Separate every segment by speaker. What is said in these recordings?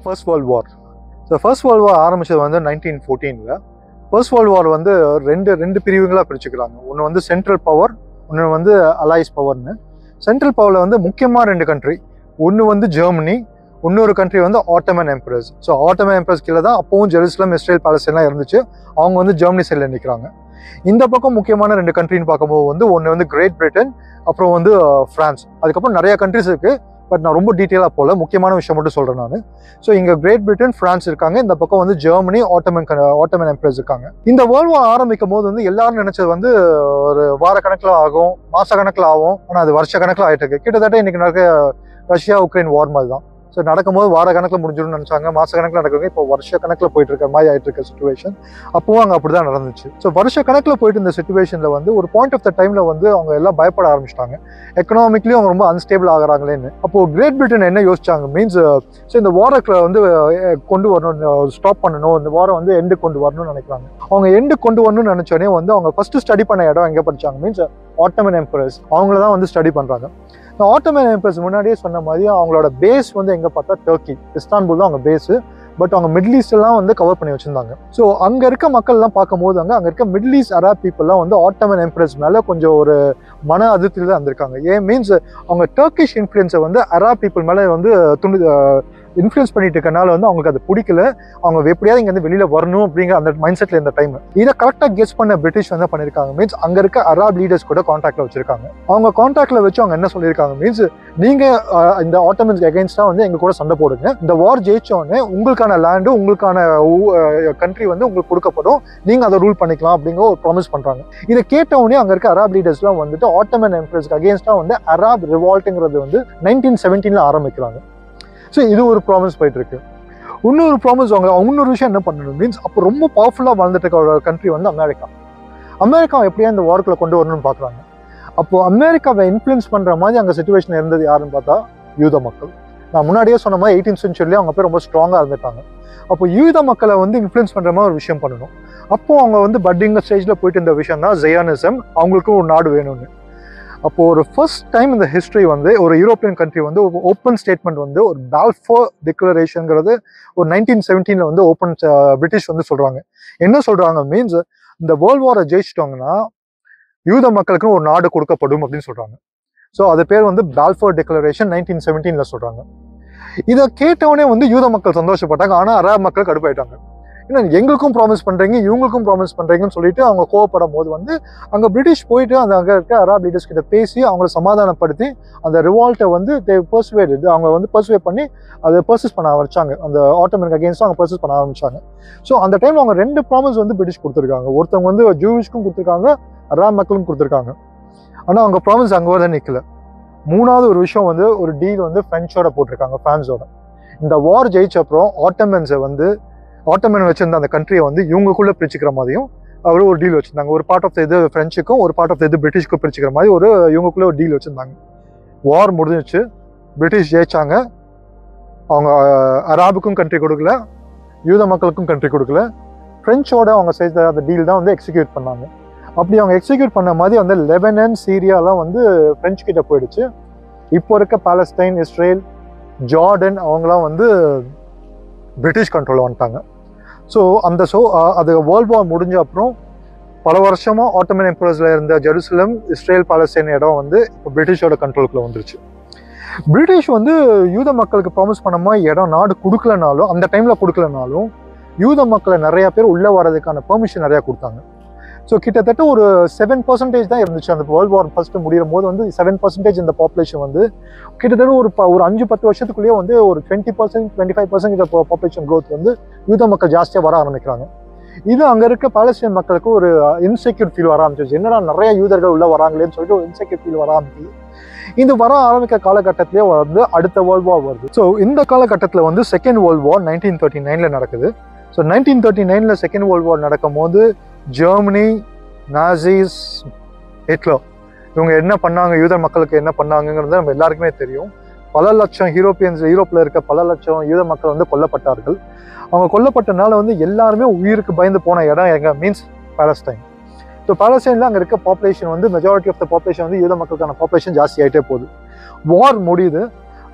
Speaker 1: First world war so first world war ஆரம்பிச்சது வந்து nineteen ஃபோர்டீனில் ஃபர்ஸ்ட் வேர்ல்ட் வார் வந்து ரெண்டு ரெண்டு பிரிவுகளாக பிரிச்சுக்கிறாங்க ஒன்று வந்து சென்ட்ரல் பவர் ஒன்று வந்து அலைஸ் பவர்னு சென்ட்ரல் பவரில் வந்து முக்கியமாக ரெண்டு கண்ட்ரி ஒன்று வந்து ஜெர்மனி இன்னொரு கண்ட்ரி வந்து Ottoman empires so Ottoman empires கீழே தான் அப்பவும் ஜெருசலம் இஸ்ரேல் பேலஸ்லாம் இருந்துச்சு அவங்க வந்து ஜெர்மனி சைடில் நிற்கிறாங்க இந்த பக்கம் முக்கியமான ரெண்டு கண்ட்ரின்னு பார்க்கும்போது வந்து ஒன்று வந்து கிரேட் பிரிட்டன் அப்புறம் வந்து ஃப்ரான்ஸ் அதுக்கப்புறம் நிறைய கண்ட்ரிஸ் இருக்கு பட் நான் ரொம்ப டீட்டெயிலாக போகல முக்கியமான விஷயம் மட்டும் சொல்கிறேன் நான் ஸோ இங்கே கிரேட் பிரிட்டன் ஃப்ரான்ஸ் இருக்காங்க இந்த பக்கம் வந்து ஜெர்மனி ஆட்டோமன் ஆட்டோமன் எம்பரஸ் இருக்காங்க இந்த வேர்ல்ட் வார் ஆரம்பிக்கும் போது வந்து எல்லாரும் நினைச்சது வந்து ஒரு வார கணக்கில் ஆகும் மாச கணக்கில் ஆகும் ஆனால் அது வருஷ கணக்கில் ஆயிட்டு இருக்கு கிட்டத்தட்ட இன்னைக்கு நடக்க ரஷ்யா உக்ரைன் வார் மாதிரி தான் ஸோ நடக்கும்போது வார கணக்கில் முடிஞ்சிடும்னு நினச்சாங்க மாச கணக்கில் நடக்குது இப்போ வருஷ கணக்கில் போயிட்டு இருக்க மாதிரி ஆயிட்டு இருக்க சுச்சுவேஷன் அப்பவும் அங்கே அப்படி தான் நடந்துச்சு ஸோ வருஷ கணக்கில் போயிட்டு இந்த சுச்சுவேஷனில் வந்து ஒரு பாயிண்ட் ஆஃப் த டைமில் வந்து அவங்க எல்லாம் பயப்பட ஆரம்பிச்சிட்டாங்க எக்கனாமிக்லி அவங்க ரொம்ப அன்ஸ்டேபிள் ஆகுறாங்களேன்னு அப்போ கிரேட் பிரிட்டன் என்ன யோசிச்சாங்க மீன்ஸ் ஸோ இந்த வாரத்தில் வந்து அஹ், கொண்டு வரணும் ஸ்டாப் பண்ணணும் இந்த வாரம் வந்து எண்டு கொண்டு வரணும்னு நினைக்கிறாங்க அவங்க எண்டு கொண்டு வரணும்னு நினைச்சோடனே வந்து அவங்க ஃபர்ஸ்ட் ஸ்டடி பண்ண இடம் எங்கே படிச்சாங்க மீன்ஸ் ஆட்டோமன் எம்பரஸ் அவங்கள தான் வந்து ஸ்டடி பண்ணுறாங்க இந்த ஆட்டோமன் எம்பரஸ் முன்னாடியே சொன்ன மாதிரி அவங்களோட பேஸ் வந்து எங்கே பார்த்தா டர்க்கி இஸ்தான்புல் தான் அவங்க பேஸு பட் அவங்க மிடில் ஈஸ்ட்லாம் வந்து கவர் பண்ணி வச்சிருந்தாங்க ஸோ அங்கே இருக்க மக்கள்லாம் பார்க்கும்போது அங்கே அங்கே இருக்க மிடில் ஈஸ்ட் அரா பீப்புளெலாம் வந்து ஆட்டோமன் எம்பரஸ் மேலே கொஞ்சம் ஒரு மன அதிருப்தியில் தான் இருந்திருக்காங்க ஏன் மீன்ஸ் அவங்க டர்க்கிஷ் இன்ஃப்ளூயன்ஸை வந்து அரா பீப்புள் மேலே வந்து துணி இன்ஃப்ளூயன்ஸ் பண்ணிட்டு இருக்கனால வந்து அவங்களுக்கு அது பிடிக்கல அவங்க எப்படியாவது இங்கேருந்து வெளியில் வரணும் அப்படிங்கிற அந்த மைண்ட் செட்டில் இந்த டைம் இதை கரெக்டாக கெஸ் பண்ண பிரிட்டிஷ் வந்து பண்ணியிருக்காங்க மீன்ஸ் அங்கே இருக்க அராப் லீடர்ஸ் கூட காண்டாக்டில் வச்சிருக்காங்க அவங்க காண்டாக்டில் வச்சு அவங்க என்ன சொல்லியிருக்காங்க மீன்ஸ் நீங்கள் இந்த ஆட்டோமன்ஸ்க்கு அகைன்ஸ்டாக வந்து எங்க கூட சண்டை போடுங்க இந்த வார் ஜெயிச்சோடனே உங்களுக்கான லேண்டு உங்களுக்கான கண்ட்ரி வந்து உங்களுக்கு கொடுக்கப்படும் நீங்கள் அதை ரூல் பண்ணிக்கலாம் அப்படிங்கிற ஒரு ப்ராமிஸ் பண்ணுறாங்க இதை கேட்டவுடனே அங்கே இருக்க அராப் லீடர்ஸ்லாம் வந்துட்டு ஆட்டோமன் எம்பரஸ்க்கு அகேன்ஸ்டாக வந்து அராப் ரிவால்ட்டுங்கிறது வந்து நைன்டீன் செவன்டீனில் ஆரம்பிக்கிறாங்க ஸோ இது ஒரு ப்ராமிஸ் போயிட்டு இருக்கு இன்னொரு ப்ராமிஸ் அவங்க இன்னொரு விஷயம் என்ன பண்ணணும் மீன்ஸ் அப்போ ரொம்ப பவர்ஃபுல்லாக வாழ்ந்துட்டு இருக்க ஒரு கண்ட்ரி வந்து அமெரிக்கா அமெரிக்கா எப்படியா இந்த வார்க்குள்ள கொண்டு வரணும்னு பார்க்குறாங்க அப்போ அமெரிக்காவை இன்ஃப்ளூயன்ஸ் பண்ணுற மாதிரி அங்கே சுச்சுவேஷன் இருந்தது யாருன்னு பார்த்தா யூத மக்கள் நான் முன்னாடியே சொன்ன மாதிரி எயிட்டீன் சென்ச்சுரியிலே அவங்க போய் ரொம்ப ஸ்ட்ராங்காக இருந்துட்டாங்க அப்போ யூத மக்களை வந்து இன்ஃப்ளூயன்ஸ் பண்ணுற மாதிரி ஒரு விஷயம் பண்ணணும் அப்போ அவங்க வந்து பட்டிங் ஸ்டேஜில் போயிட்டு இந்த விஷயம் தான் ஜெயானிசம் அவங்களுக்கும் ஒரு நாடு வேணும்னு அப்போ ஒரு ஃபர்ஸ்ட் டைம் இந்த ஹிஸ்ட்ரி வந்து ஒரு யூரோப்பியன் கண்ட்ரி வந்து ஒரு ஓப்பன் ஸ்டேட்மெண்ட் வந்து ஒரு பால்ஃபோ டிக்ளரேஷனுங்கிறது ஒரு நைன்டீன் செவன்டீனில் வந்து ஓப்பன் பிரிட்டிஷ் வந்து சொல்கிறாங்க என்ன சொல்கிறாங்க மீன்ஸ் இந்த வேர்ல்ட் வாரை ஜெயிச்சிட்டோங்கன்னா யூத மக்களுக்குன்னு ஒரு நாடு கொடுக்கப்படும் அப்படின்னு சொல்கிறாங்க ஸோ அது பேர் வந்து பால்ஃபோர் டிக்ளரேஷன் நைன்டீன் செவன்டீனில் சொல்கிறாங்க இதை கேட்டவொடனே வந்து யூத மக்கள் சந்தோஷப்பட்டாங்க ஆனால் அரபு மக்கள் கடுப்பாயிட்டாங்க ஏன்னா எங்களுக்கும் ப்ராமிஸ் பண்ணுறீங்க இவங்களுக்கும் ப்ராமிஸ் பண்ணுறீங்கன்னு சொல்லிட்டு அவங்க கோவப்படும் போது வந்து அங்கே பிரிட்டிஷ் போயிட்டு அந்த அங்கே இருக்க அராப் லீடர்ஸ் கிட்ட பேசி அவங்கள சமாதானப்படுத்தி அந்த ரிவால்ட்டை வந்து தே பர்சுவேட் அவங்க வந்து பர்சுவே பண்ணி அதை பர்சஸ் பண்ண ஆரம்பிச்சாங்க அந்த ஆட்டோமேட்டிக் அகேன்ஸ்ட் அவங்க பர்சஸ் பண்ண ஆரம்பிச்சாங்க ஸோ அந்த டைம் அவங்க ரெண்டு ப்ராமிஸ் வந்து பிரிட்டிஷ் கொடுத்துருக்காங்க ஒருத்தவங்க வந்து ஜூவிஷ்க்கும் கொடுத்துருக்காங்க அராப் மக்களும் கொடுத்துருக்காங்க ஆனால் அவங்க ப்ராமிஸ் அங்கே வர நிற்கல மூணாவது ஒரு விஷயம் வந்து ஒரு டீல் வந்து ஃப்ரெஞ்சோட போட்டிருக்காங்க ஃப்ரான்ஸோட இந்த வார் ஜெயிச்ச அப்புறம் ஆட்டோமன்ஸை வந்து ஆட்டோமன் வச்சிருந்த அந்த கண்ட்ரியை வந்து இவங்களுக்குள்ள பிரிச்சுக்கிற மாதிரியும் அவர் ஒரு டீல் வச்சிருந்தாங்க ஒரு பார்ட் ஆஃப் இது ஃப்ரெஞ்சுக்கும் ஒரு பார்ட் ஆஃப் இது பிரிட்டிஷ்க்கும் பிரிச்சுக்கிற மாதிரி ஒரு இவங்களுக்குள்ள ஒரு டீல் வச்சிருந்தாங்க வார் முடிஞ்சிச்சு பிரிட்டிஷ் ஜெயிச்சாங்க அவங்க அராபுக்கும் கண்ட்ரி கொடுக்கல யூத மக்களுக்கும் கண்ட்ரி கொடுக்கல ஃப்ரெஞ்சோட அவங்க செய்த அந்த டீல் தான் வந்து எக்ஸிக்யூட் பண்ணாங்க அப்படி அவங்க எக்ஸிக்யூட் பண்ண மாதிரி வந்து லெபனன் சீரியாலாம் வந்து ஃப்ரெஞ்சு கிட்ட போயிடுச்சு இப்போ இருக்க பாலஸ்டைன் இஸ்ரேல் ஜார்டன் அவங்களாம் வந்து பிரிட்டிஷ் கண்ட்ரோலில் வந்துட்டாங்க ஸோ அந்த ஷோ அது வேர்ல்ட் வார் முடிஞ்ச அப்புறம் பல வருஷமாக ஆட்டோமன் எம்பரஸில் இருந்த ஜெருசலம் இஸ்ரேல் பாலஸ்டைன் இடம் வந்து இப்போ பிரிட்டிஷோட கண்ட்ரோலுக்குள்ள வந்துருச்சு பிரிட்டிஷ் வந்து யூத மக்களுக்கு ப்ராமிஸ் பண்ண மாதிரி இடம் நாடு கொடுக்கலனாலும் அந்த டைமில் கொடுக்கலனாலும் யூத மக்களை நிறைய பேர் உள்ளே வர்றதுக்கான பெர்மிஷன் நிறையா கொடுத்தாங்க ஸோ கிட்டத்தட்ட ஒரு செவன் பர்சன்டேஜ் தான் இருந்துச்சு அந்த வேர்ல்ட் வார் ஃபர்ஸ்ட் முடியும் போது வந்து செவன் பர்சன்டேஜ் இந்த பாப்புலேஷன் வந்து கிட்டத்தட்ட ஒரு ப- ஒரு அஞ்சு பத்து வருஷத்துக்குள்ளேயே வந்து ஒரு twenty percent twenty five percent population growth வந்து யூத மக்கள் ஜாஸ்தியாக வர ஆரம்பிக்கிறாங்க இது அங்கே இருக்க பாலஸ்தீன் மக்களுக்கு ஒரு இன்செக்யூர் ஃபீல் வர ஆரம்பிச்சிருச்சு என்னடா நிறைய யூதர்கள் உள்ள வராங்களேன்னு சொல்லிட்டு ஒரு இன்செக்யூர் ஃபீல் வர ஆரம்பிக்குது இது வர ஆரம்பிக்க காலகட்டத்திலே வந்து அடுத்த வேர்ல்ட் வார் வருது ஸோ இந்த காலகட்டத்தில் வந்து second world war nineteen thirty நைனில் நடக்குது ஸோ நைன்டீன் தேர்ட்டி நைனில் செகண்ட் வேர்ல்ட் வார் நடக்கும் போது ஜெர்மனி நாசிஸ் ஹிட்லர் இவங்க என்ன பண்ணாங்க யூத மக்களுக்கு என்ன பண்ணாங்கங்கிறது நம்ம எல்லாருக்குமே தெரியும் பல லட்சம் யூரோப்பியன்ஸ் யூரோப்பில் இருக்க பல லட்சம் யூத மக்கள் வந்து கொல்லப்பட்டார்கள் அவங்க கொல்லப்பட்டனால வந்து எல்லாருமே உயிருக்கு பயந்து போன இடம் எங்க மீன்ஸ் பாலஸ்டைன் ஸோ பாலஸ்டைனில் அங்கே இருக்க பாப்புலேஷன் வந்து மெஜாரிட்டி ஆஃப் த பாப்புலேஷன் வந்து யூத மக்களுக்கான பாப்புலேஷன் ஜாஸ்தி ஆகிட்டே போகுது வார் முடியுது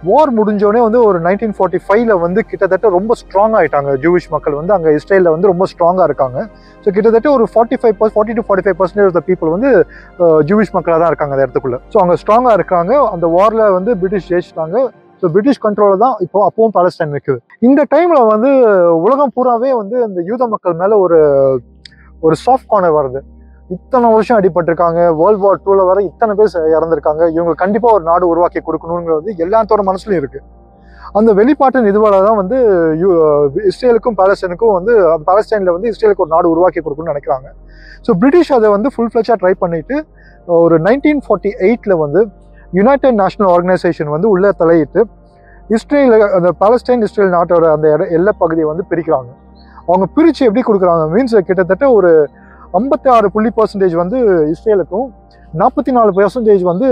Speaker 1: வார் முடிஞ்சோடனே வந்து ஒரு நைன்டீன் ஃபார்ட்டி ஃபைவ்ல வந்து கிட்டத்தட்ட ரொம்ப ஸ்ட்ராங் ஆயிட்டாங்க ஜூவிஷ் மக்கள் வந்து அங்கே இஸ்ரேலில் வந்து ரொம்ப ஸ்ட்ராங்காக இருக்காங்க ஸோ கிட்டத்தட்ட ஒரு forty five per forty to forty five percentage of the people வந்து ஜூவிஷ் மக்களாக தான் இருக்காங்க அந்த இடத்துக்குள்ள ஸோ அங்கே ஸ்ட்ராங்காக இருக்காங்க அந்த வாரில் வந்து பிரிட்டிஷ் ஜெயிச்சிட்டாங்க ஸோ பிரிட்டிஷ் கண்ட்ரோலில் தான் இப்போ அப்பவும் பாலஸ்டைன் நிற்குது இந்த டைமில் வந்து உலகம் பூராவே வந்து இந்த யூத மக்கள் மேலே ஒரு ஒரு சாஃப்ட் கார்னர் வருது இத்தனை வருஷம் அடிபட்டிருக்காங்க வேர்ல்ட் வார் டூல வர இத்தனை பேர் செ- இறந்திருக்காங்க இவங்க கண்டிப்பாக ஒரு நாடு உருவாக்கி கொடுக்கணுங்கிறது எல்லாத்தோட மனசுலையும் இருக்கு அந்த வெளிப்பாட்டின் இதுவால தான் வந்து யூ- இஸ்ரேலுக்கும் பாலஸ்டைனுக்கும் வந்து பாலஸ்டைனில் வந்து இஸ்ரேலுக்கு ஒரு நாடு உருவாக்கி கொடுக்கணும்னு நினைக்கிறாங்க ஸோ பிரிட்டிஷ் அதை வந்து ஃபுல் ஃப்ளெச்சாக ட்ரை பண்ணிட்டு ஒரு நைன்டீன் ஃபார்ட்டி எயிட்டில் வந்து யுனைடெட் நேஷனல் ஆர்கனைசேஷன் வந்து உள்ளே தலையிட்டு இஸ்ரேல் அந்த பாலஸ்டைன் இஸ்ரேல் நாட்டோட அந்த இட எல்லை பகுதியை வந்து பிரிக்கிறாங்க அவங்க பிரித்து எப்படி கொடுக்குறாங்க மீன்ஸ் கிட்டத்தட்ட ஒரு ஐம்பத்தி ஆறு புள்ளி பர்சன்டேஜ் வந்து இஸ்ரேலுக்கும் நாற்பத்தி நாலு பர்சன்டேஜ் வந்து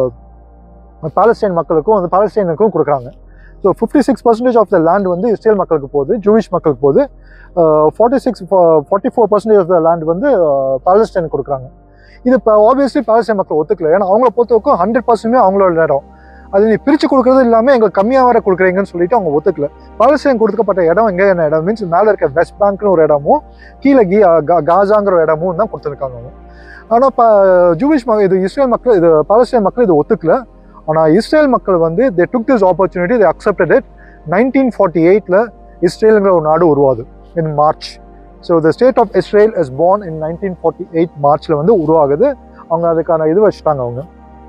Speaker 1: அஹ், பாலஸ்டைன் மக்களுக்கும் வந்து பாலஸ்டைனுக்கும் கொடுக்குறாங்க so fifty six percentage of the land வந்து இஸ்ரேல் மக்களுக்கு போகுது ஜூவிஷ் மக்களுக்கு போகுது forty six forty four percentage of the land வந்து பாலஸ்டைனுக்கு கொடுக்குறாங்க இது இப்போ ஆப்வியஸ்லி பாலஸ்டைன் மக்கள் ஒத்துக்கல ஏன்னா அவங்கள பொறுத்தவரைக்கும் ஹண்ட்ரட் பர்சன்ட்மே அவங்களோட இடம் அது நீ பிரித்து கொடுக்குறது இல்லாமல் எங்களுக்கு கம்மியாக வேற கொடுக்குறீங்கன்னு சொல்லிட்டு அவங்க ஒத்துக்கல பாலஸ்டைன் கொடுக்கப்பட்ட இடம் எங்கே என்ன இடம் மீன்ஸ் மேலே இருக்க வெஸ்ட் பேங்க்னு ஒரு இடமும் கீழே கீ கா- காசாங்கிற ஒரு இடமும் தான் கொடுத்துருக்காங்க அவங்க ஆனால் இப்போ ஜூவிஷ் மக்கள் இது இஸ்ரேல் மக்கள் இது பாலஸ்டைன் மக்கள் இது ஒத்துக்கல ஆனால் இஸ்ரேல் மக்கள் வந்து they took this opportunity they accepted it nineteen forty எயிட்டில் இஸ்ரேலுங்கிற ஒரு நாடு உருவாது in March so the state of Israel is born in nineteen forty eight மார்ச்சில் வந்து உருவாகுது அவங்க அதுக்கான இது வச்சுட்டாங்க அவங்க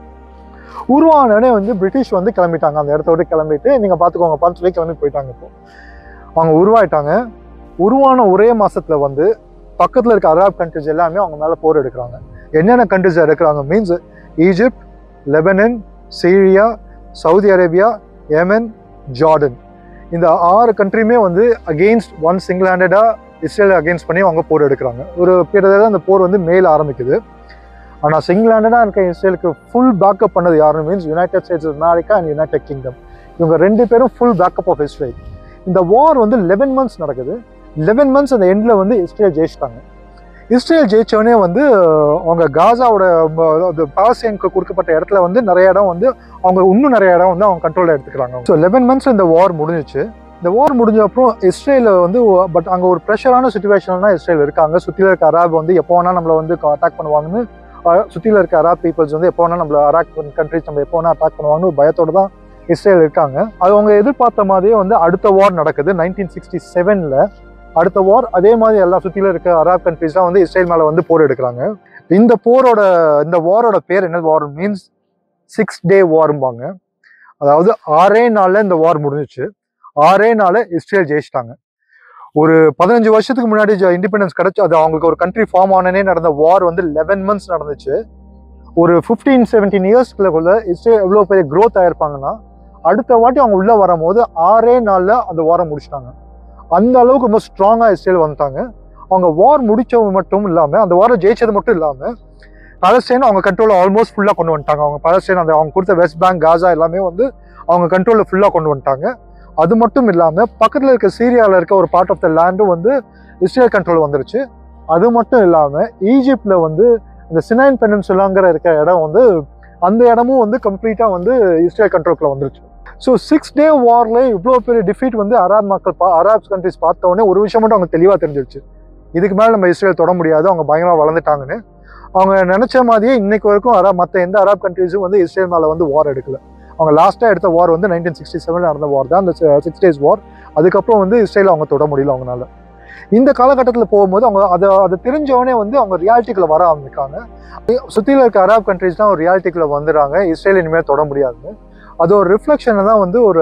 Speaker 1: உருவானோடனே வந்து பிரிட்டிஷ் வந்து கிளம்பிட்டாங்க அந்த இடத்த விட்டு கிளம்பிட்டு நீங்கள் பார்த்துக்கோங்க பார்த்து சொல்லி கிளம்பி போயிட்டாங்க இப்போ அவங்க உருவாயிட்டாங்க உருவான ஒரே மாசத்துல வந்து பக்கத்தில் இருக்க அரப் கண்ட்ரிஸ் எல்லாமே அவங்க மேலே போர் எடுக்கிறாங்க என்னென்ன கண்ட்ரிஸ் எடுக்கிறாங்க means Egypt Lebanon Syria Saudi Arabia Yemen Jordan இந்த ஆறு கண்ட்ரியுமே வந்து அகெயின்ஸ்ட் ஒன் சிங்கிள் ஹேண்டடாக இஸ்ரேல் அகெயின்ஸ்ட் பண்ணி அவங்க போர் எடுக்கிறாங்க ஒரு கிட்டத்தட்ட அந்த போர் வந்து மேல ஆரம்பிக்குது ஆனால் சிங்கிள் ஹேண்டடாக இருக்க இஸ்ரேலுக்கு ஃபுல் பேக்கப் பண்ணது யாருன்னு means United States of America and United Kingdom இவங்க ரெண்டு பேரும் ஃபுல் பேக்கப் ஆஃப் இஸ்ரேல் இந்த வார் வந்து லெவன் மந்த்ஸ் நடக்குது லெவன் மந்த்ஸ் அந்த எண்டில் வந்து இஸ்ரேல் ஜெயிச்சிட்டாங்க இஸ்ரேல் ஜெயிச்சோடனே வந்து அஹ், அவங்க காசாவோட ம, அது பாலஸ்தீனுக்கு கொடுக்கப்பட்ட இடத்துல வந்து நிறைய இடம் வந்து அவங்க இன்னும் நிறைய இடம் வந்து அவங்க கண்ட்ரோலில் எடுத்துக்கிறாங்க ஸோ லெவன் மந்த்ஸ் இந்த வார் முடிஞ்சிச்சு இந்த வார் முடிஞ்ச அப்புறம் இஸ்ரேல வந்து பட் அங்கே ஒரு ப்ரெஷரான சுச்சுவேஷன்லாம் இஸ்ரேல் இருக்காங்க சுற்றில இருக்க அராப் வந்து எப்போ வேணால் நம்மளை வந்து அட்டாக் பண்ணுவாங்கன்னு சுற்றில இருக்க அராப் பீப்புள்ஸ் வந்து எப்போ வேணால் நம்மள அராக் கண்ட்ரிஸ் நம்ம எப்போ வேணால் அட்டாக் பண்ணுவாங்கன்னு ஒரு பயத்தோட தான் இஸ்ரேல் இருக்காங்க அது அவங்க எதிர்பார்த்த மாதிரியே வந்து அடுத்த வார் நடக்குது நைன்டீன் சிக்ஸ்டி செவனில் அடுத்த வார் அதே மாதிரி எல்லா சுற்றில இருக்க அராப் கண்ட்ரிஸ்லாம் வந்து இஸ்ரேல் மேலே வந்து போர் எடுக்கிறாங்க இந்த போரோட இந்த வாரோட பேர் என்ன வார் மீன்ஸ் சிக்ஸ் டே வார்ம்பாங்க அதாவது ஆறே நாளில் இந்த வார் முடிஞ்சிச்சு ஆறே நாள் இஸ்ரேல் ஜெயிச்சிட்டாங்க ஒரு பதினஞ்சு வருஷத்துக்கு முன்னாடி இண்டிபெண்டன்ஸ் கிடைச்சு அது அவங்களுக்கு ஒரு கண்ட்ரி ஃபார்ம் ஆனனே நடந்த வார் வந்து லெவன் மந்த்ஸ் நடந்துச்சு ஒரு ஃபிஃப்டீன் செவன்டீன் இயர்ஸ்க்குள்ள இஸ்ரேல் எவ்வளோ பெரிய க்ரோத் ஆயிருப்பாங்கன்னா அடுத்த வாட்டி அவங்க உள்ளே வரும்போது ஆறே நாளில் அந்த வாரம் முடிச்சிட்டாங்க அந்த அளவுக்கு ரொம்ப ஸ்ட்ராங்காக இஸ்ரேல் வந்துட்டாங்க அவங்க வார் முடிச்சவங்க மட்டும் இல்லாமல் அந்த வாரம் ஜெயிச்சது மட்டும் இல்லாமல் பாலஸ்டைன் அவங்க கண்ட்ரோலில் ஆல்மோஸ்ட் ஃபுல்லாக கொண்டு வந்துட்டாங்க அவங்க பாலஸ்டைன் அந்த அவங்க கொடுத்த வெஸ்ட் பேங்க் காசா எல்லாமே வந்து அவங்க கண்ட்ரோலில் ஃபுல்லாக கொண்டு வந்துட்டாங்க அது மட்டும் இல்லாமல் பக்கத்தில் இருக்க சீரியாவில் இருக்க ஒரு பார்ட் ஆஃப் த லேண்டும் வந்து இஸ்ரேல் கண்ட்ரோல் வந்துருச்சு அது மட்டும் இல்லாமல் ஈஜிப்டில் வந்து இந்த சினைன் பெனன்சுலாங்கிற இருக்க இடம் வந்து அந்த இடமும் வந்து கம்ப்ளீட்டாக வந்து இஸ்ரேல் கண்ட்ரோலுக்குள்ள வந்துருச்சு ஸோ சிக்ஸ் டே வாரில் இவ்வளோ பெரிய டிஃபீட் வந்து அராப் மக்கள் பா அராப்ஸ் கண்ட்ரிஸ் பார்த்த உடனே ஒரு விஷயம் மட்டும் அவங்க தெளிவாக தெரிஞ்சிருச்சு இதுக்கு மேலே நம்ம இஸ்ரேல் தொட முடியாது அவங்க பயங்கரமாக வளர்ந்துட்டாங்கன்னு அவங்க நினச்ச மாதிரியே இன்னைக்கு வரைக்கும் அரா மற்ற எந்த அரப் கண்ட்ரிஸும் வந்து இஸ்ரேல் மேலே வந்து வார் எடுக்கல அவங்க லாஸ்ட்டாக எடுத்த வார் வந்து நைன்டீன் சிக்ஸ்டி செவனில் நடந்த வார் தான் அந்த சிக்ஸ் டேஸ் வார் அதுக்கப்புறம் வந்து இஸ்ரேல் அவங்க தொட முடியல அவங்களால இந்த காலகட்டத்தில் போகும்போது அவங்க அதை அதை தெரிஞ்சவொடனே வந்து அவங்க ரியாலிட்டிக்குள்ள வர ஆரம்பிக்காங்க சுற்றியில் இருக்க அரப் கண்ட்ரிஸ் தான் ஒரு ரியாலிட்டிக்குள்ள வந்துடுறாங்க இஸ்ரேல் இனிமேல் தொட முடியாதுன்னு அது ஒரு ரிஃப்ளெக்ஷனை தான் வந்து ஒரு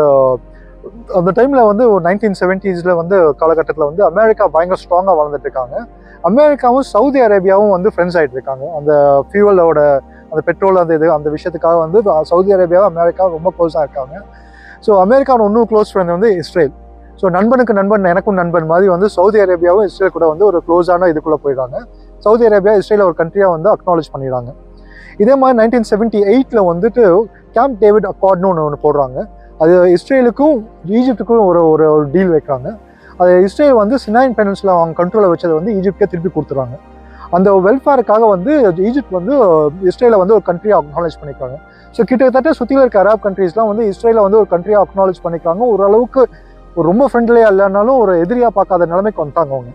Speaker 1: அந்த டைமில் வந்து ஒரு நைன்டீன் செவன்ட்டீஸில் வந்து காலகட்டத்தில் வந்து அமெரிக்கா பயங்கர ஸ்ட்ராங்காக வளர்ந்துட்டு இருக்காங்க அமெரிக்காவும் சவுதி அரேபியாவும் வந்து ஃப்ரெண்ட்ஸ் ஆகிட்டு இருக்காங்க அந்த ஃபியூவலோட அந்த பெட்ரோல் அந்த இது அந்த விஷயத்துக்காக வந்து சவுதி அரேபியாவும் அமெரிக்கா ரொம்ப க்ளோஸாக இருக்காங்க ஸோ அமெரிக்காவோட இன்னும் க்ளோஸ் ஃப்ரெண்ட் வந்து இஸ்ரேல் ஸோ நண்பனுக்கு நண்பன் எனக்கும் நண்பன் மாதிரி வந்து சவுதி அரேபியாவும் இஸ்ரேல் கூட வந்து ஒரு க்ளோஸான இதுக்குள்ளே போயிடுறாங்க சவுதி அரேபியா இஸ்ரேல ஒரு கண்ட்ரியாக வந்து அக்னாலேஜ் பண்ணிடுறாங்க இதே மாதிரி நைன்டீன் செவன்ட்டி எயிட்டில் வந்துட்டு கேம்ப் டேவிட் அக்கார்ட்னு ஒன்று ஒன்று போடுறாங்க அது இஸ்ரேலுக்கும் ஈஜிப்டுக்கும் ஒரு ஒரு ஒரு டீல் வைக்கிறாங்க அது இஸ்ரேல் வந்து சினாயின் பெனன்ஸில் அவங்க கண்ட்ரோலில் வச்சதை வந்து ஈஜிப்டே திருப்பி கொடுத்துறாங்க அந்த வெல்ஃபேருக்காக வந்து ஈஜிப்ட் வந்து இஸ்ரேலை வந்து ஒரு கண்ட்ரியாக அக்னாலேஜ் பண்ணிக்கிறாங்க ஸோ கிட்டத்தட்ட சுற்றில இருக்க அரப் கண்ட்ரீஸ்லாம் வந்து இஸ்ரேலை வந்து ஒரு கண்ட்ரியாக அக்னாலேஜ் பண்ணிக்கிறாங்க ஓரளவுக்கு ஒரு ரொம்ப ஃப்ரெண்ட்லியாக இல்லைனாலும் ஒரு எதிரியாக பார்க்காத நிலைமைக்கு வந்துட்டாங்க அவங்க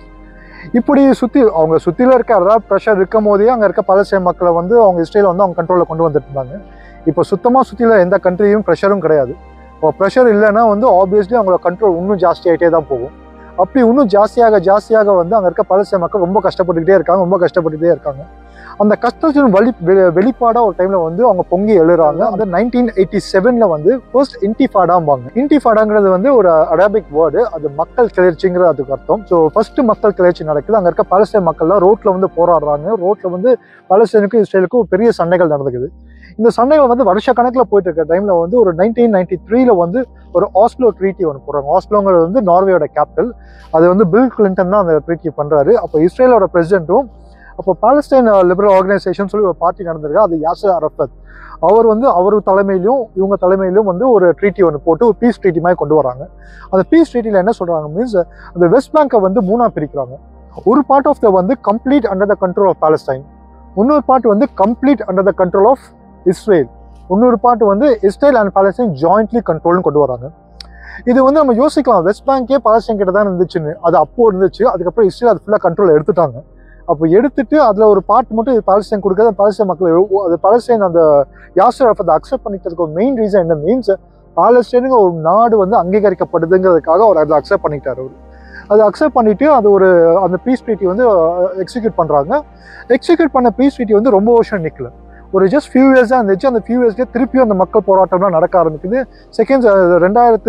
Speaker 1: இப்படி சுற்றி அவங்க சுற்றில இருக்க அரப் ப்ரெஷர் இருக்கும் போதே அங்கே இருக்க பலஸ்தீன் மக்களை வந்து அவங்க இஸ்ரேலை வந்து அவங்க கண்ட்ரோலில் கொண்டு வந்துட்டு இருந்தாங்க இப்போ சுத்தமாக சுற்றில எந்த கண்ட்ரியும் ப்ரெஷரும் கிடையாது இப்போ ப்ரெஷர் இல்லைன்னா வந்து ஆப்வியஸ்லி அவங்களோட கண்ட்ரோல் இன்னும் ஜாஸ்தி ஆகிட்டே தான் போகும் அப்படி இன்னும் ஜாஸ்தியாக ஜாஸ்தியாக வந்து அங்கே இருக்க பலஸ்தீன் மக்கள் ரொம்ப கஷ்டப்பட்டுக்கிட்டே இருக்காங்க ரொம்ப கஷ்டப்பட்டுக்கிட்டே இருக்காங்க அந்த கஷ்டத்தின் வழி வெ- வெளிப்பாடா ஒரு டைம்ல வந்து அவங்க பொங்கி எழுறாங்க அந்த நைன்டீன் எயிட்டி செவன்ல வந்து ஃபர்ஸ்ட் இன்டிஃபாடாம்பாங்க இன்டிஃபாடாங்கிறது வந்து ஒரு அரபிக் வேர்டு அது மக்கள் கிளர்ச்சிங்கிற அதுக்கு அர்த்தம் ஸோ ஃபர்ஸ்ட் மக்கள் கிளர்ச்சி நடக்குது அங்க இருக்க பலஸ்தீன் மக்கள்லாம் ரோட்ல வந்து போராடுறாங்க ரோட்ல வந்து பலஸ்தீனுக்கும் இஸ்ரேலுக்கும் பெரிய சண்டைகள் நடந்துக்குது இந்த சண்டைகள் வந்து வருஷ கணக்கில் போயிட்டு இருக்க டைம்ல வந்து ஒரு நைன்டீன் நைன்டி த்ரீல வந்து ஒரு ஆஸ்லோ ட்ரீட்டி ஒன்று போடுறாங்க ஆஸ்லோங்கிறது வந்து நார்வேயோட கேபிட்டல் அது வந்து பில் கிளின்டன் தான் அந்த ட்ரீட்டி பண்றாரு அப்போ இஸ்ரேலோட பிரசிடென்ட்டும் அப்போ பாலஸ்டைன் லிபரல் ஆர்கனைசேஷன் சொல்லி ஒரு பார்ட்டி நடந்திருக்கு அது யாசர் அரஃபத் அவர் வந்து அவர் தலைமையிலும் இவங்க தலைமையிலும் வந்து ஒரு ட்ரீட்டி ஒன்று போட்டு ஒரு பீஸ் ட்ரீட்டி மாதிரி கொண்டு வராங்க அந்த பீஸ் ட்ரீட்டியில் என்ன சொல்றாங்க மீன்ஸ் அந்த வெஸ்ட் பேங்கை வந்து மூணா பிரிக்கிறாங்க ஒரு பார்ட் ஆஃப் த வந்து complete under the control of Palestine இன்னொரு பார்ட் வந்து complete under the control of Israel இன்னொரு பார்ட் வந்து இஸ்ரேல் அண்ட் பாலஸ்டைன் ஜாயிண்ட்லி கண்ட்ரோல்னு கொண்டு வராங்க இது வந்து நம்ம யோசிக்கலாம் வெஸ்ட் பேங்கே பாலஸ்டைன் கிட்ட தான் இருந்துச்சுன்னு அது அப்போ இருந்துச்சு அதுக்கப்புறம் இஸ்ரேல் அது ஃபுல்லாக கண்ட்ரோல் எடுத்துட்டாங்க அப்போ எடுத்துட்டு அதில் ஒரு பார்ட் மட்டும் பாலஸ்டைன் கொடுக்காத பாலஸ்டைன் மக்கள் எவ்வ- அது பாலஸ்டைன் அந்த யாசர் அதை அக்செப்ட் பண்ணிக்கிறதுக்கு ஒரு மெயின் ரீசன் என்ன மீன்ஸ் பாலஸ்டைனுங்க ஒரு நாடு வந்து அங்கீகரிக்கப்படுதுங்கிறதுக்காக அவர் அதை அக்செப்ட் பண்ணிட்டார் அவர் அதை அக்செப்ட் பண்ணிட்டு அது ஒரு அந்த பீஸ் ட்ரீட்டி வந்து எக்ஸிக்யூட் பண்ணுறாங்க எக்ஸிக்யூட் பண்ண பீஸ் ட்ரீட்டி வந்து ரொம்ப வருஷம் நிற்கல ஒரு ஜஸ்ட் ஃபியூ இயர்ஸ் தான் இருந்துச்சு அந்த ஃபியூ இயர்ஸ்லேயே திருப்பியும் அந்த மக்கள் போராட்டம்லாம் நடக்க ஆரம்பிக்குது செகண்ட் ரெண்டாயிரத்து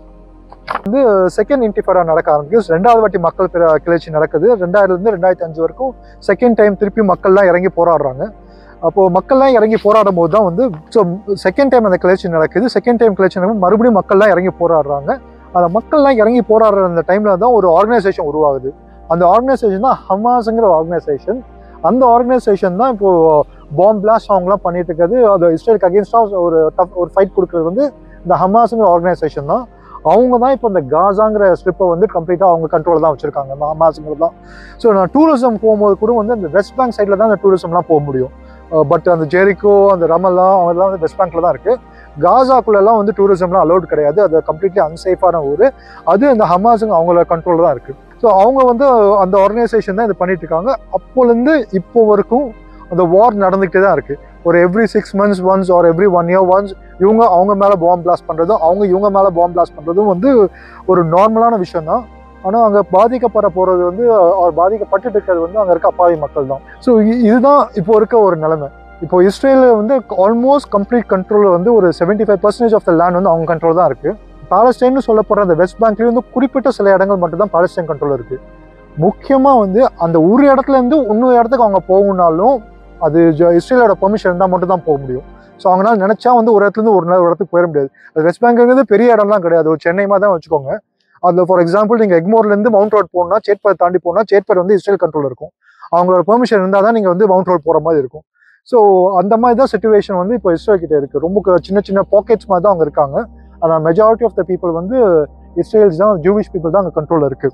Speaker 1: வந்து செகண்ட் இன்டிஃபரா நடக்க ஆரம்பிக்குது ரெண்டாவது வாட்டி மக்கள் பிற- கிளர்ச்சி நடக்குது ரெண்டாயிரத்துலேருந்து ரெண்டாயிரத்தி அஞ்சு வரைக்கும் செகண்ட் டைம் திருப்பி மக்கள்லாம் இறங்கி போராடுறாங்க அப்போ மக்கள்லாம் இறங்கி போராடும் போது தான் வந்து ஸோ செகண்ட் டைம் அந்த கிளர்ச்சி நடக்குது செகண்ட் டைம் கிளர்ச்சி நடக்கும் மறுபடியும் மக்கள்லாம் இறங்கி போராடுறாங்க அந்த மக்கள்லாம் இறங்கி போராடுற அந்த டைம்ல தான் ஒரு ஆர்கனைசேஷன் உருவாகுது அந்த ஆர்கனைசேஷன் தான் ஹமாஸுங்கிற ஆர்கனைசேஷன் அந்த ஆர்கனைசேஷன் தான் இப்போ பாம் பிளாஸ்ட் அவங்கலாம் பண்ணிட்டு இருக்கிறது அது இஸ்ரேலுக்கு அகேன்ஸ்டாக ஒரு டஃப் ஒரு ஃபைட் கொடுக்கறது வந்து இந்த ஹமாஸுங்கிற ஆர்கனைசேஷன் தான் அவங்க தான் இப்போ இந்த காசாங்கிற ஸ்ட்ரிப்பை வந்து கம்ப்ளீட்டாக அவங்க கண்ட்ரோல் தான் வச்சிருக்காங்க இந்த ஹமாஸுங்கிறது தான் ஸோ நான் டூரிசம் போகும்போது கூட வந்து அந்த வெஸ்ட் பேங்க் சைடில் தான் அந்த டூரிசம்லாம் போக முடியும் பட் அந்த ஜெரிக்கோ அந்த ரமல்லா அதெல்லாம் வந்து வெஸ்ட் பேங்க்ல தான் இருக்கு காசாக்குள்ளெல்லாம் வந்து டூரிசம்லாம் அலௌட் கிடையாது அது கம்ப்ளீட்லி அன்சேஃபான ஊர் அது இந்த ஹமாஸுங்க அவங்களோட கண்ட்ரோல் தான் இருக்கு ஸோ அவங்க வந்து அந்த ஆர்கனைசேஷன் தான் இது பண்ணிட்டு இருக்காங்க அப்போலேருந்து இப்போ வரைக்கும் அந்த வார் நடந்துக்கிட்டே தான் இருக்கு ஒரு every six months once or every one year once இவங்க அவங்க மேலே பாம் பிளாஸ்ட் பண்ணுறதும் அவங்க இவங்க மேலே பாம் பிளாஸ்ட் பண்ணுறதும் வந்து ஒரு நார்மலான விஷயம் தான் ஆனால் அங்கே பாதிக்கப்பட போகிறது வந்து அவர் பாதிக்கப்பட்டுட்டு இருக்கிறது வந்து அங்கே இருக்க அப்பாவி மக்கள் தான் ஸோ இதுதான் இப்போ இருக்க ஒரு நிலைமை இப்போ இஸ்ரேல் வந்து ஆல்மோஸ்ட் கம்ப்ளீட் கண்ட்ரோல் வந்து ஒரு seventy five percentage of the land வந்து அவங்க கண்ட்ரோல் தான் இருக்கு பாலஸ்டைன்னு சொல்லப்படுற அந்த வெஸ்ட் பேங்க்லேயும் வந்து குறிப்பிட்ட சில இடங்கள் மட்டும் தான் பாலஸ்டைன் கண்ட்ரோல் இருக்கு முக்கியமாக வந்து அந்த ஒரு இடத்துல இருந்து இன்னொரு இடத்துக்கு அவங்க போகணுன்னாலும் அது ஜ- இஸ்ரேலோட பெர்மிஷன் இருந்தால் மட்டும் தான் போக முடியும் ஸோ அவங்களால நினைச்சா வந்து ஒரு இடத்துல இருந்து ஒரு நாள் ஒரு இடத்துக்கு போயிட முடியாது அது வெஸ்ட் பேங்க்ங்கிறது பெரிய இடம்லாம் கிடையாது ஒரு சென்னை மாதிரி தான் வச்சுக்கோங்க அதில் ஃபார் எக்ஸாம்பிள் நீங்கள் எக்மோர்லேருந்து மவுண்ட் ரோட் போகணும்னா சேட்பர் தாண்டி போனால் சேட்பர் வந்து இஸ்ரேல் கண்ட்ரோல் இருக்கும் அவங்களோட பெர்மிஷன் இருந்தால் தான் நீங்கள் வந்து மவுண்ட் ரோட் போகிற மாதிரி இருக்கும் ஸோ அந்த மாதிரி தான் சுச்சுவேஷன் வந்து இப்போ இஸ்ரேல் கிட்ட இருக்குது ரொம்ப க- சின்ன சின்ன பாக்கெட்ஸ் மாதிரி தான் அவங்க இருக்காங்க ஆனால் மெஜாரிட்டி ஆஃப் த பீப்புள் வந்து இஸ்ரேல்ஸ் தான் ஜூவிஷ் பீப்புள் தான் அங்கே கண்ட்ரோலில் இருக்குது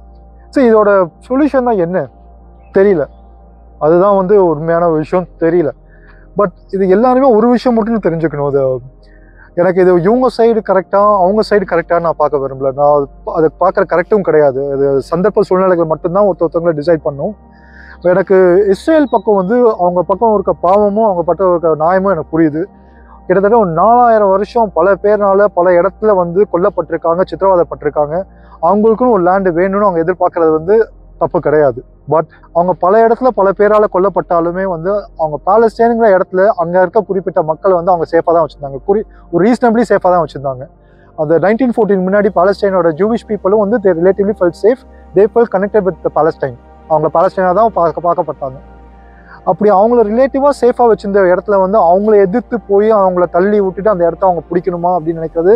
Speaker 1: ஸோ இதோட சொல்யூஷன் தான் என்ன தெரியல அதுதான் வந்து உண்மையான விஷயம் தெரியல பட் இது எல்லாருமே ஒரு விஷயம் மட்டும் தெரிஞ்சுக்கணும் அது எனக்கு இது இவங்க சைடு கரெக்டாக அவங்க சைடு கரெக்டாக நான் பார்க்க விரும்பல நான் அது பா- அதை பார்க்குற கரெக்டும் கிடையாது அது சந்தர்ப்ப சூழ்நிலைகள் மட்டும்தான் ஒருத்த ஒருத்தவங்களை டிசைட் பண்ணும் எனக்கு இஸ்ரேல் பக்கம் வந்து அவங்க பக்கம் இருக்க பாவமும் அவங்க பக்கம் இருக்க நியாயமும் எனக்கு புரியுது கிட்டத்தட்ட ஒரு நாலாயிரம் வருஷம் பல பேர்னால பல இடத்துல வந்து கொல்லப்பட்டிருக்காங்க சித்திரவதைப்பட்டிருக்காங்க அவங்களுக்குன்னு ஒரு லேண்டு வேணும்னு அவங்க எதிர்பார்க்கறது வந்து தப்பு கிடையாது பட் அவங்க பல இடத்துல பல பேரால கொல்லப்பட்டாலுமே வந்து அவங்க பாலஸ்டைனுங்கிற இடத்துல அங்க இருக்க குறிப்பிட்ட மக்கள் வந்து அவங்க சேஃபாக தான் வச்சிருந்தாங்க குறி ஒரு ரீசனபிளி சேஃபாக தான் வச்சிருந்தாங்க அந்த நைன்டீன் ஃபோர்டீன் முன்னாடி பாலஸ்டைனோட ஜூவிஷ் பீப்புளும் வந்து they relatively fell safe they fell connected with Palestine அவங்க பாலஸ்டைனாக தான் பார்க்க பார்க்கப்பட்டாங்க அப்படி அவங்கள ரிலேட்டிவாக சேஃபாக வச்சிருந்த இடத்துல வந்து அவங்கள எதிர்த்து போய் அவங்கள தள்ளி விட்டுட்டு அந்த இடத்த அவங்க பிடிக்கணுமா அப்படின்னு நினைக்கிறது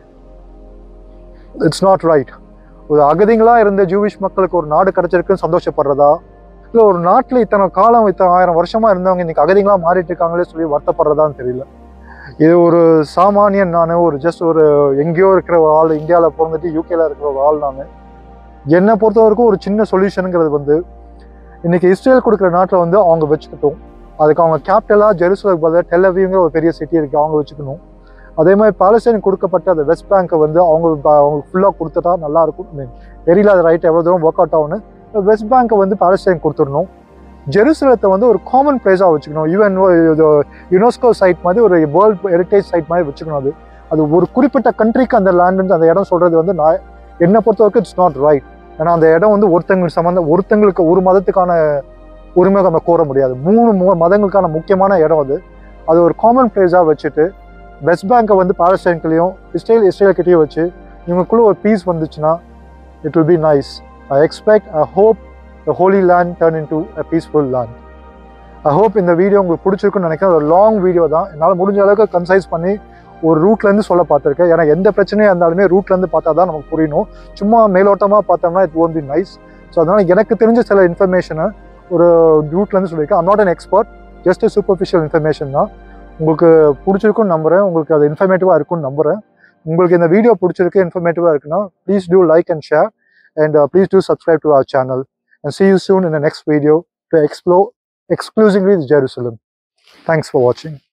Speaker 1: இட்ஸ் நாட் ரைட் ஒரு அகதிகளா இருந்த ஜூவிஷ் மக்களுக்கு ஒரு நாடு கிடைச்சிருக்குன்னு சந்தோஷப்படுறதா இல்லை ஒரு நாட்டில் இத்தனை காலம் இத்தனை ஆயிரம் வருஷமா இருந்தவங்க இன்னைக்கு அகதிகளா மாறிட்டு இருக்காங்களே சொல்லி வருத்தப்படுறதான்னு தெரியல இது ஒரு சாமானியன் நான் ஒரு ஜஸ்ட் ஒரு எங்கேயோ இருக்கிற ஒரு ஆள் இந்தியாவில் பிறந்துட்டு யூகேல இருக்கிற ஒரு ஆள் நான் என்னை பொறுத்த வரைக்கும் ஒரு சின்ன சொல்யூஷனுங்கிறது வந்து இன்னைக்கு இஸ்ரேல் கொடுக்குற நாட்டில் வந்து அவங்க வச்சுக்கிட்டோம் அதுக்கு அவங்க கேபிட்டலாக ஜெருசலம் பதிலாக டெல்லவிங்கிற ஒரு பெரிய சிட்டி இருக்குது அவங்க வச்சுக்கணும் அதே மாதிரி பாலஸ்டைன் கொடுக்கப்பட்ட அந்த வெஸ்ட் பேங்கை வந்து அவங்க அவங்க ஃபுல்லாக கொடுத்துட்டா நல்லா இருக்கும் I mean, தெரியல அது ரைட் எவ்வளோ தூரம் ஒர்க் அவுட் ஆகும்னு வெஸ்ட் பேங்கை வந்து பாலஸ்டைன் கொடுத்துடணும் ஜெருசலத்தை வந்து ஒரு காமன் பிளேஸாக வச்சுக்கணும் யூஎன் யுனெஸ்கோ சைட் மாதிரி ஒரு வேர்ல்ட் ஹெரிட்டேஜ் சைட் மாதிரி வச்சுக்கணும் அது அது ஒரு குறிப்பிட்ட கண்ட்ரிக்கு அந்த லேண்ட் அந்த இடம் சொல்றது வந்து நான் என்னை பொறுத்த வரைக்கும் இட்ஸ் நாட் ரைட் ஏன்னா அந்த இடம் வந்து ஒருத்தங்களுக்கு சம்மந்தம் ஒருத்தங்களுக்கு ஒரு மதத்துக்கான உரிமை நம்ம கோர முடியாது மூணு மு- மதங்களுக்கான முக்கியமான இடம் அது அது ஒரு காமன் பிளேஸாக வச்சுட்டு வெஸ்ட் பேங்கை வந்து பாலஸ்டைன்கிலையும் இஸ்ரேல் இஸ்ரேல்கிட்டையும் வச்சு இவங்களுக்குள்ள ஒரு பீஸ் வந்துச்சுன்னா it will be nice I expect I hope the holy land turn into a peaceful land I hope இந்த வீடியோ உங்களுக்கு பிடிச்சிருக்குன்னு நினைக்கிறேன் ஒரு லாங் வீடியோ தான் என்னால் முடிஞ்ச அளவுக்கு கன்சைஸ் பண்ணி ஒரு ரூட்லேருந்து சொல்ல பார்த்துருக்கேன் ஏன்னா எந்த பிரச்சனையாக இருந்தாலுமே ரூட்லேருந்து பார்த்தா தான் நமக்கு புரியணும் சும்மா மேலோட்டமாக பார்த்தோம்னா it won't be nice so அதனால் எனக்கு தெரிஞ்ச சில இன்ஃபர்மேஷனை ஒரு ரூட்லேருந்து சொல்லியிருக்கேன் I'm not an expert just superficial information தான் உங்களுக்கு பிடிச்சிருக்குன்னு நம்புறேன் உங்களுக்கு அது இன்ஃபர்மேட்டிவாக இருக்கும்னு நம்புறேன் உங்களுக்கு இந்த வீடியோ பிடிச்சிருக்கு இன்ஃபர்மேட்டிவாக இருக்குன்னா please do like and share and please do subscribe to our channel and see you soon in the next video to explore exclusively Jerusalem. Thanks for watching.